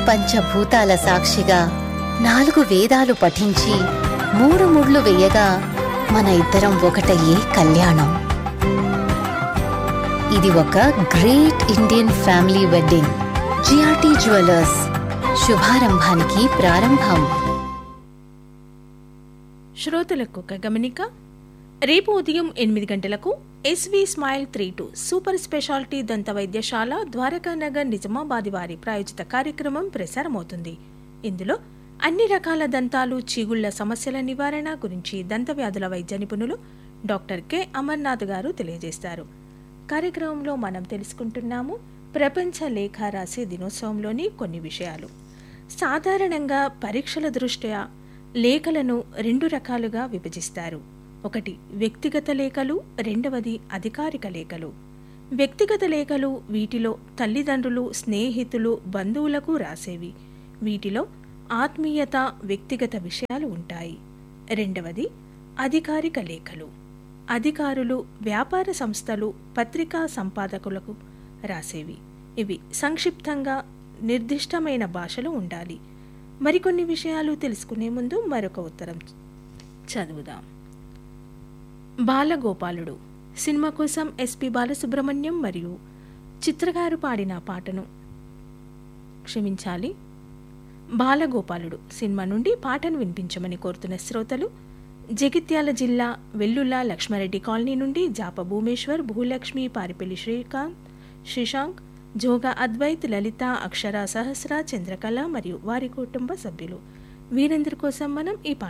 పంచభూతాల సాక్షిగా నాలుగు వేదాలు పఠించి మూడు ముళ్ళు వేయగా మన ఇద్దరం ఒకటయ్యే కళ్యాణం ఇది ఒక great Indian family wedding GRT jewellers శుభారంభానికి ప్రారంభం శ్రోతలకు ఒక గమనిక రేపు ఉదయం ఎనిమిది గంటలకు SV smile three two super speciality దంత వైద్యశాల ద్వారకానగర్ నిజామాబాద్ వారి ప్రాయోజిత కార్యక్రమం ప్రసారమవుతుంది ఇందులో అన్ని రకాల దంతాలు చీగుళ్ల సమస్యల నివారణ గురించి దంత వ్యాధుల వైద్య నిపుణులు డాక్టర్ కె అమర్నాథ్ గారు తెలియజేస్తారు కార్యక్రమంలో మనం తెలుసుకుంటున్నాము ప్రపంచ లేఖారాశి దినోత్సవంలోని కొన్ని విషయాలు సాధారణంగా పరీక్షల దృష్ట్యా లేఖలను రెండు రకాలుగా విభజిస్తారు ఒకటి వ్యక్తిగత లేఖలు రెండవది అధికారిక లేఖలు వ్యక్తిగత లేఖలు వీటిలో తల్లిదండ్రులు స్నేహితులు బంధువులకు రాసేవి వీటిలో ఆత్మీయత వ్యక్తిగత విషయాలు ఉంటాయి రెండవది అధికారిక లేఖలు అధికారులు వ్యాపార సంస్థలు పత్రికా సంపాదకులకు రాసేవి ఇవి సంక్షిప్తంగా నిర్దిష్టమైన భాషలో ఉండాలి మరికొన్ని విషయాలు తెలుసుకునే ముందు మరొక ఉత్తరం చదువుదాం బాలగోపాలుడు సినిమా కోసం ఎస్పి బాలసుబ్రహ్మణ్యం మరియు చిత్రగారు పాడిన పాటను క్షమించాలి బాలగోపాలుడు సినిమా నుండి పాటను వినిపించమని కోరుతున్న శ్రోతలు జగిత్యాల జిల్లా వెల్లుల లక్ష్మారెడ్డి కాలనీ నుండి జాప భూమేశ్వర్ భూలక్ష్మి పారిపల్లి శ్రీకాంత్ శ్రీశాంక్ జోగా అద్వైత్ లలిత అక్షర సహస్ర చంద్రకళ మరియు వారి కుటుంబ సభ్యులు వీరందరి కోసం మనం ఈ పాట